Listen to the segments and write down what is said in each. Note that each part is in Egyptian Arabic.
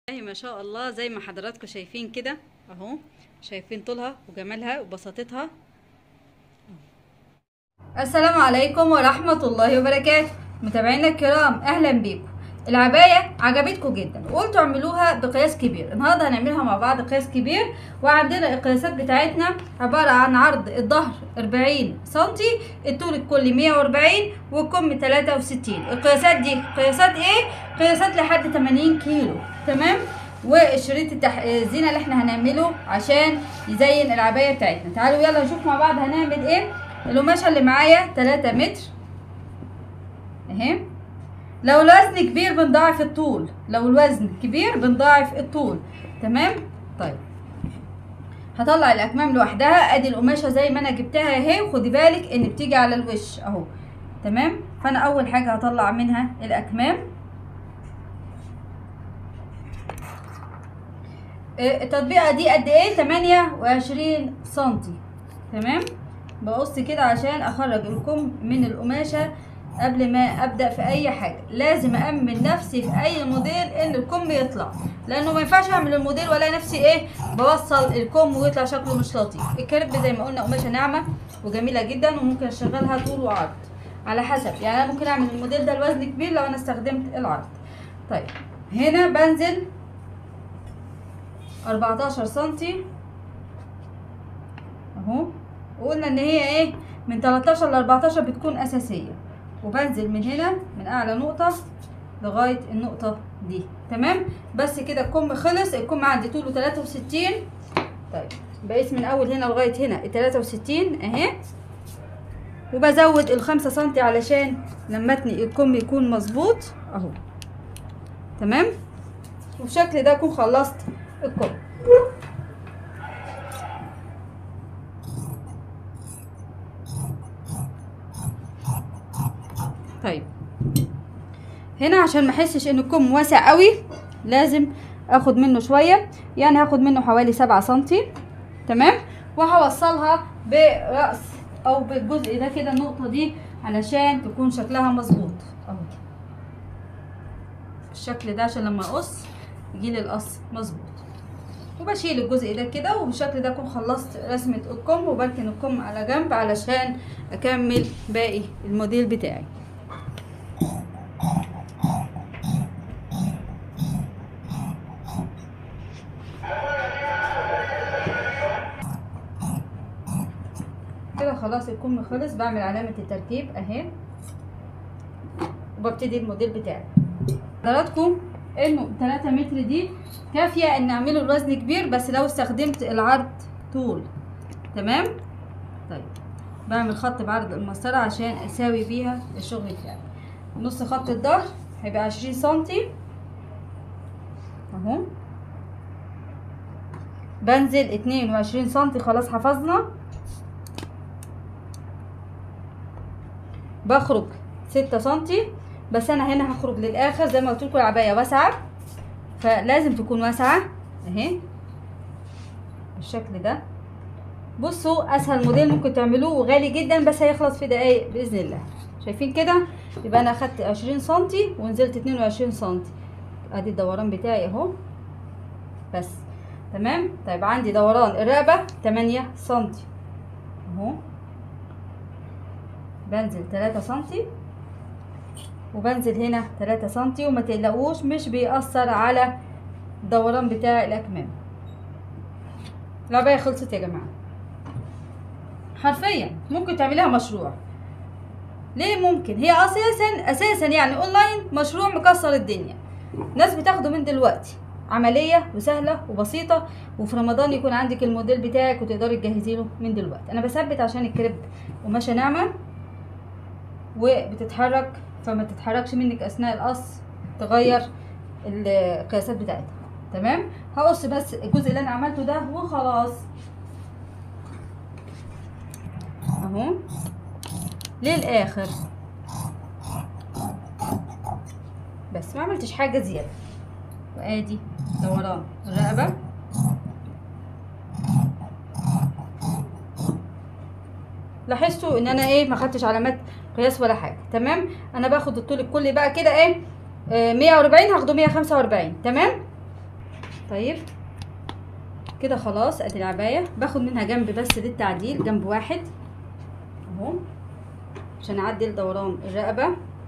والله ما شاء الله زي ما حضراتكم شايفين كده اهو شايفين طولها وجمالها وبساطتها السلام عليكم ورحمة الله وبركاته متابعينا الكرام اهلا بيكم العباية عجبتكم جدا وقلتوا اعملوها بقياس كبير النهارده هنعملها مع بعض قياس كبير وعندنا القياسات بتاعتنا عبارة عن عرض الظهر 40 سنتي الطول الكلي 140 والكم 63 القياسات دي قياسات ايه قياسات لحد 80 كيلو تمام والشريط التح... الزينة اللي احنا هنعمله عشان يزين العباية بتاعتنا تعالوا يلا نشوف مع بعض هنعمل ايه القماشة اللي معايا 3 متر اهي لو الوزن كبير بنضاعف الطول لو الوزن كبير بنضاعف الطول تمام طيب هطلع الاكمام لوحدها ادي القماشه زي ما انا جبتها اهي وخدي بالك ان بتيجي على الوش اهو تمام فانا اول حاجه هطلع منها الاكمام التطبيقه دي قد ايه 28 سنتي تمام بقص كده عشان اخرج الكم من القماشه قبل ما ابدا في اي حاجه لازم امن نفسي في اي موديل ان الكم يطلع لانه ما ينفعش اعمل الموديل ولا نفسي ايه بوصل الكم ويطلع شكله مش لطيف الكريب زي ما قلنا قماشه ناعمه وجميله جدا وممكن اشغلها طول وعرض على حسب يعني انا ممكن اعمل الموديل ده الوزن كبير لو انا استخدمت العرض طيب هنا بنزل 14 سنتي اهو وقلنا ان هي ايه من 13 ل 14 بتكون اساسيه وبنزل من هنا من اعلى نقطه لغايه النقطه دي تمام بس كده الكم خلص الكم عندي طوله 63 طيب بقيس من اول هنا لغايه هنا ال 63 اهي وبزود الخمسة سنتي علشان لما اتني الكم يكون مظبوط اهو تمام وبالشكل ده اكون خلصت الكم طيب هنا عشان ما احسش ان الكم واسع قوي لازم اخد منه شويه يعني هاخد منه حوالي سبعة سنتي تمام وهوصلها براس او بالجزء ده كده النقطه دي علشان تكون شكلها مظبوط اهو بالشكل ده عشان لما اقص يجيلي القص مظبوط وبشيل الجزء ده كده وبالشكل ده اكون خلصت رسمه الكم وبركن الكم على جنب علشان اكمل باقي الموديل بتاعي كده خلاص الكم خلص بعمل علامة الترتيب اهي وببتدي الموديل بتاعي حضراتكم انه 3 متر دي كافية ان اعمله الوزن كبير بس لو استخدمت العرض طول تمام طيب بعمل خط بعرض المسطرة عشان اساوي بيها الشغل بتاعي نص خط الظهر هيبقى 20 سنتي اهو بنزل 22 سنتي خلاص حفظنا بخرج ستة سنتي بس انا هنا هخرج للاخر زي ما قلت لكم العبايه واسعه فلازم تكون واسعه اهي بالشكل ده بصوا اسهل موديل ممكن تعملوه وغالي جدا بس هيخلص في دقايق باذن الله شايفين كده يبقى انا اخدت عشرين سنتي ونزلت اتنين وعشرين سنتي ادي الدوران بتاعي اهو بس تمام طيب عندي دوران الرقبه تمانية سنتي اهو بنزل تلاتة سنتي وبنزل هنا تلاتة سنتي وما تقلقوش مش بيأثر على الدوران بتاع الأكمام العباية خلصت يا جماعة حرفيا ممكن تعمليها مشروع ليه ممكن هي اساسا اساسا يعني اونلاين مشروع مكسر الدنيا ناس بتاخده من دلوقتي عمليه وسهله وبسيطه وفي رمضان يكون عندك الموديل بتاعك وتقدري تجهزي له من دلوقتي انا بثبت عشان الكريب قماشه ناعمه وبتتحرك فما تتحركش منك اثناء القص تغير القياسات بتاعتها تمام هقص بس الجزء اللي انا عملته ده وخلاص اهو للاخر بس ما عملتش حاجه زياده وادي دوران الرقبه لاحظتوا ان انا ايه ما خدتش علامات قياس ولا حاجه تمام انا باخد الطول الكلي بقى كده ايه آه 140 هاخده 145 تمام طيب كده خلاص ادي العبايه باخد منها جنب بس للتعديل جنب واحد اهو عشان اعدل دوران الرقبه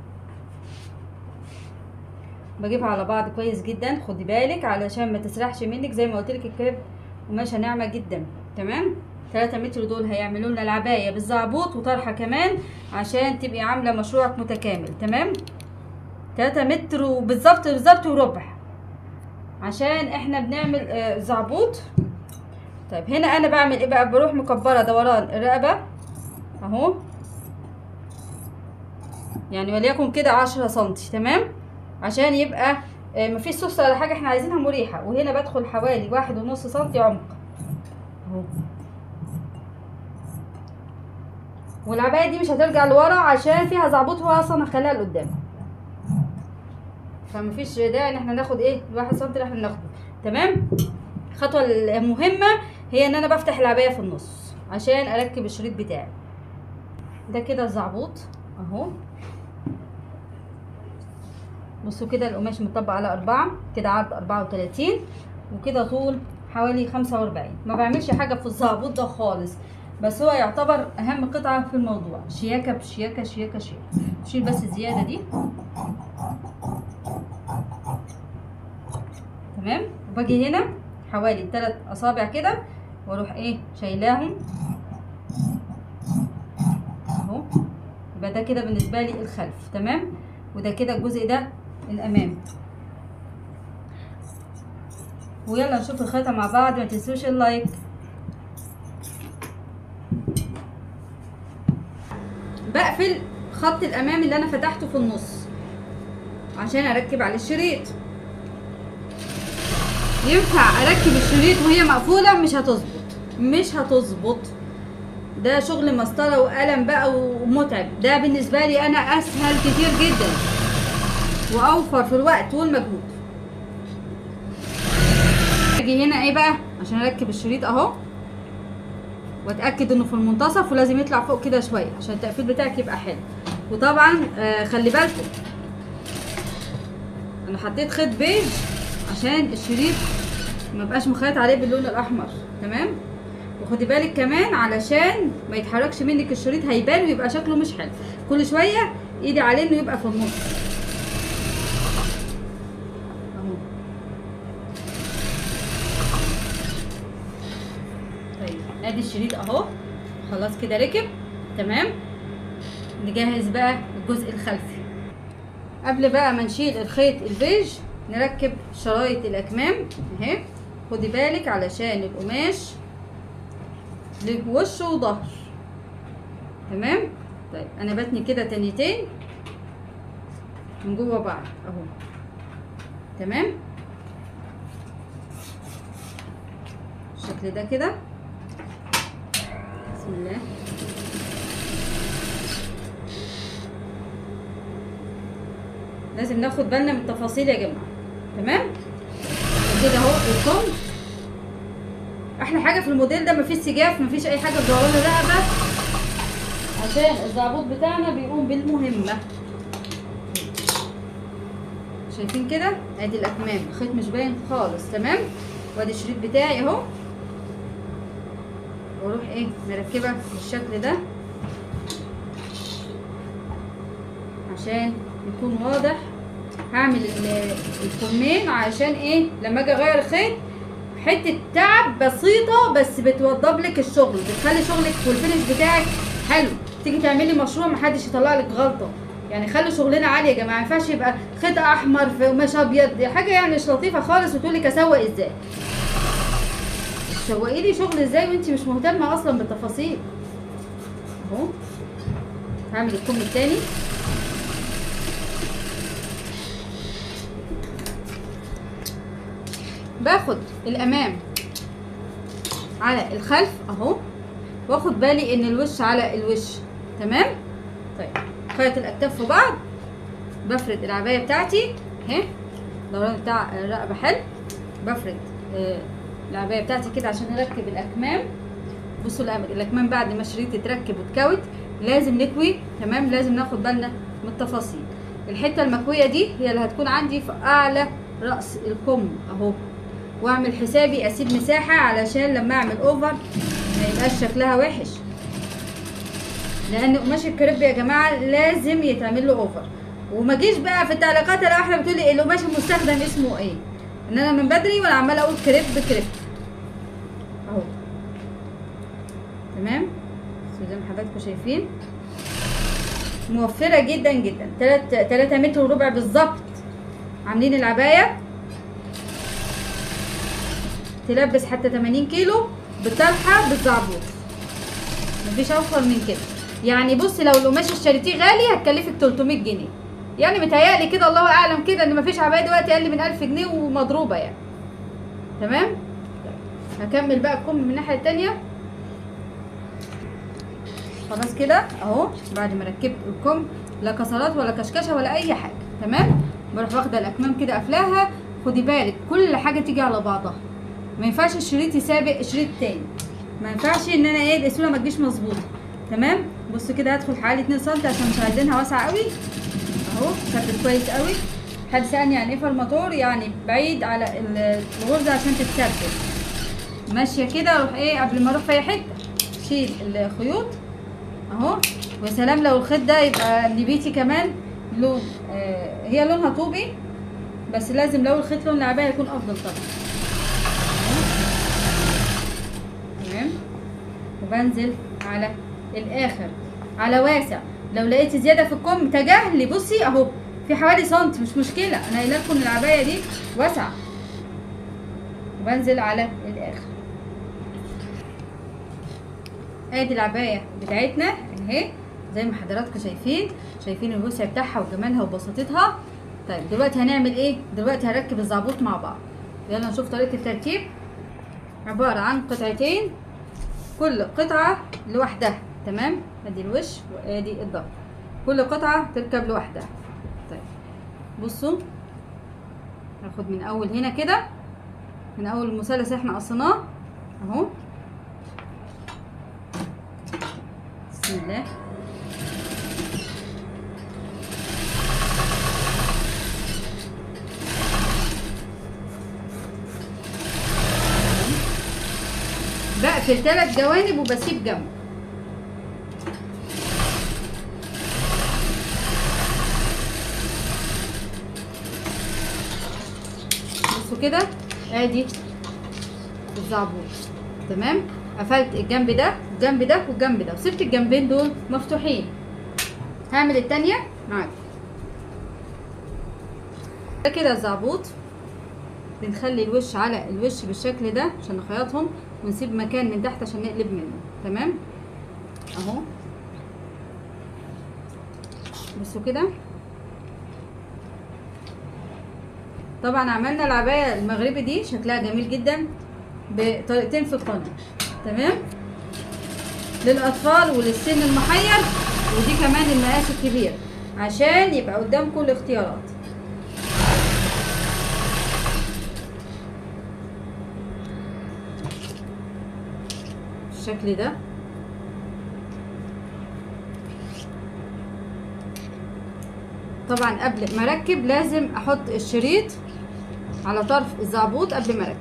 بجيبها على بعض كويس جدا خدي بالك علشان ما تسرحش منك زي ما قلت لك الكريب قماشه ناعمه جدا تمام 3 متر دول هيعملوا لنا العبايه بالزعبوط وطرحه كمان عشان تبقي عامله مشروعك متكامل تمام 3 متر وبالظبط بالظبط وربع عشان احنا بنعمل آه، زعبوط طيب هنا انا بعمل ايه بقى بروح مكبره دوران الرقبه اهو يعني وليكن كده عشرة سنتي تمام عشان يبقى آه، مفيش سوس ولا حاجه احنا عايزينها مريحه وهنا بدخل حوالي واحد ونص سنتي عمق اهو والعبايه دي مش هترجع لورا عشان فيها زعبوط هو اصلا هخليها لقدام فمفيش داعي ان احنا ناخد ايه الواحد سنتي اللي احنا بناخده تمام الخطوه المهمه هي ان انا بفتح العبايه في النص عشان اركب الشريط بتاعي ده كده الزعبوط اهو بصوا كده القماش مطبق على أربعة كده عرض أربعة وتلاتين وكده طول حوالي خمسة وأربعين ما بعملش حاجة في الزعبوط ده خالص بس هو يعتبر أهم قطعة في الموضوع شياكة بشياكة شياكة شياكة شيل بس الزيادة دي تمام وباجي هنا حوالي تلات أصابع كده واروح ايه شايلاهم اهو يبقى ده كده بالنسبة لي الخلف تمام وده كده الجزء ده الامام ويلا نشوف الخيطة مع بعض ما تنسوش اللايك بقفل خط الامام اللي انا فتحته في النص عشان اركب عليه الشريط ينفع اركب الشريط وهي مقفولة مش هتظبط مش هتظبط ده شغل مسطرة وقلم بقى ومتعب ده بالنسبة لي انا اسهل كتير جدا واوفر في الوقت والمجهود اجي هنا ايه بقى عشان اركب الشريط اهو واتاكد انه في المنتصف ولازم يطلع فوق كده شويه عشان التقفيل بتاعك يبقى حلو وطبعا آه خلي بالكم انا حطيت خيط بيج عشان الشريط ما بقاش مخيط عليه باللون الاحمر تمام وخدي بالك كمان علشان ما يتحركش منك الشريط هيبان ويبقى شكله مش حلو كل شويه ايدي عليه انه يبقى في النص اهو طيب ادي الشريط اهو خلاص كده ركب تمام نجهز بقى الجزء الخلفي قبل بقى ما نشيل الخيط البيج نركب شرايط الاكمام اهي خدي بالك علشان القماش له وش وظهر تمام طيب انا بتني كده تانيتين من جوه بعض اهو تمام الشكل ده كده بسم الله لازم ناخد بالنا من التفاصيل يا جماعه تمام كده اهو الكم احلى حاجه في الموديل ده مفيش سجاف مفيش اي حاجه مدورانه رقبه عشان الزعبوط بتاعنا بيقوم بالمهمه شايفين كده ادي الاكمام الخيط مش باين خالص تمام وادي الشريط بتاعي اهو واروح ايه مركبه بالشكل ده عشان يكون واضح هعمل ال- الكمين عشان ايه لما اجي اغير الخيط حته تعب بسيطه بس بتوضب لك الشغل بتخلي شغلك والفينش بتاعك حلو تيجي تعملي مشروع محدش يطلع لك غلطه يعني خلي شغلنا عالي يا جماعه ما ينفعش يبقى خيط احمر في قماش ابيض دي حاجه يعني مش لطيفه خالص وتقول لك اسوق ازاي تسوقي لي شغل ازاي وانت مش مهتمه اصلا بالتفاصيل اهو هعمل الكم التاني باخد الامام على الخلف اهو واخد بالي ان الوش على الوش تمام طيب خيط الاكتاف في بعض بفرد العبايه بتاعتي اهي الدوران بتاع الرقبه حلو بفرد آه، العبايه بتاعتي كده عشان اركب الاكمام بصوا الأم- الاكمام بعد ما الشريط يتركب وتكوت لازم نكوي تمام لازم ناخد بالنا من التفاصيل الحته المكويه دي هي اللي هتكون عندي في اعلى راس الكم اهو واعمل حسابي اسيب مساحه علشان لما اعمل اوفر ما يبقاش شكلها وحش لان قماش الكريب يا جماعه لازم يتعمل له اوفر وما جيش بقى في التعليقات الاقي واحده بتقول لي القماش المستخدم اسمه ايه ان انا من بدري وانا عماله اقول كريب كريب اهو تمام زي ما حضراتكم شايفين موفره جدا جدا 3 3 متر وربع بالظبط عاملين العبايه تلبس حتى 80 كيلو بالطرحه بالزعبوط مفيش اوفر من كده يعني بصي لو القماش اشتريتيه غالي هتكلفك 300 جنيه يعني متهيألي كده الله اعلم كده ان مفيش عبايه دلوقتي اقل من 1000 جنيه ومضروبه يعني تمام هكمل بقى الكم من الناحيه التانيه خلاص كده اهو بعد ما ركبت الكم لا كسرات ولا كشكشه ولا اي حاجه تمام بروح واخده الاكمام كده قافلاها خدي بالك كل حاجه تيجي على بعضها ما ينفعش الشريط يسابق الشريط تاني ما ينفعش ان انا ايه الاسوله ما تجيش مظبوطه تمام بص كده هدخل حوالي 2 سم عشان مش عايزينها واسعه قوي اهو ثبت كويس قوي حد سالني يعني ايه فرماتور يعني بعيد على الغرزه عشان تتثبت ماشيه كده اروح ايه قبل ما اروح في اي حته شيل الخيوط اهو ويا سلام لو الخيط ده يبقى نبيتي كمان لون آه هي لونها طوبي بس لازم لو الخيط لون العبايه يكون افضل طبعا تمام وبنزل على الاخر على واسع لو لقيت زياده في الكم تجاهلي بصي اهو في حوالي سنتي مش مشكله انا قايله لكم العبايه دي واسعه وبنزل على الاخر ادي العبايه بتاعتنا اهي زي ما حضراتكم شايفين شايفين الوسع بتاعها وجمالها وبساطتها طيب دلوقتي هنعمل ايه دلوقتي هنركب الزعبوط مع بعض يلا نشوف طريقه التركيب عباره عن قطعتين كل قطعه لوحدها تمام ادي الوش وادي الظهر كل قطعه تركب لوحدها طيب بصوا هاخد من اول هنا كده من اول المثلث احنا قصيناه اهو بسم الله بقفل ثلاث جوانب وبسيب جنب بصوا كده ادي الزعبوط تمام قفلت الجنب ده والجنب ده والجنب ده وسبت الجنبين دول مفتوحين هعمل التانية معاكم ده كده الزعبوط بنخلي الوش على الوش بالشكل ده عشان نخيطهم ونسيب مكان من تحت عشان نقلب منه تمام اهو بصوا كده طبعا عملنا العبايه المغربي دي شكلها جميل جدا بطريقتين في القناه تمام للاطفال وللسن المحير ودي كمان المقاس الكبير عشان يبقى قدامكم الاختيارات بالشكل ده طبعا قبل ما اركب لازم احط الشريط على طرف الزعبوط قبل ما اركب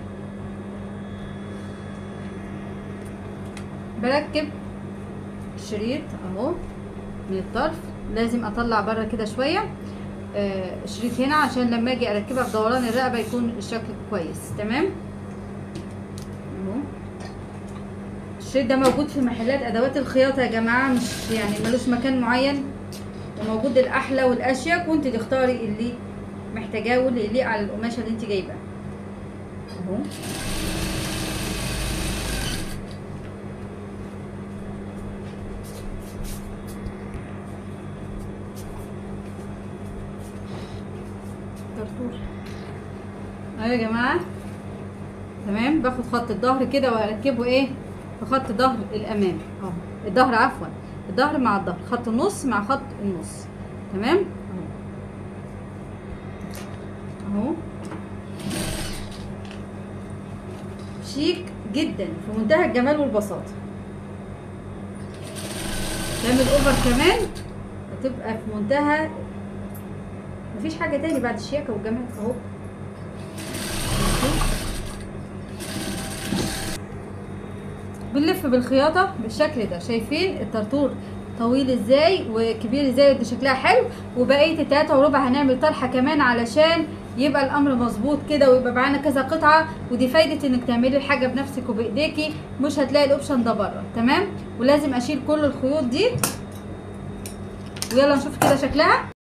بركب الشريط اهو من الطرف لازم اطلع بره كده شويه آه الشريط هنا عشان لما اجي اركبها في دوران الرقبه يكون الشكل كويس تمام اهو الشريط ده موجود في محلات ادوات الخياطه يا جماعه مش يعني ملوش مكان معين وموجود الاحلى والاشيك وانت تختاري اللي محتاجاه واللي يليق على القماشه اللي انت جايباها اهو طرطور اهو يا جماعه تمام باخد خط الظهر كده واركبه ايه في خط ظهر الامام اهو الظهر عفوا الظهر مع الظهر خط النص مع خط النص تمام اهو اهو شيك جدا في منتهى الجمال والبساطه تعمل اوفر كمان هتبقى في منتهى مفيش حاجه تاني بعد الشياكه والجمال اهو وبنلف بالخياطه بالشكل ده شايفين الطرطور طويل ازاي وكبير ازاي ودي شكلها حلو وبقيه التلاته وربع هنعمل طرحه كمان علشان يبقى الامر مظبوط كده ويبقى معانا كذا قطعه ودي فايده انك تعملي الحاجه بنفسك وبايديكي مش هتلاقي الاوبشن ده بره تمام ولازم اشيل كل الخيوط دي ويلا نشوف كده شكلها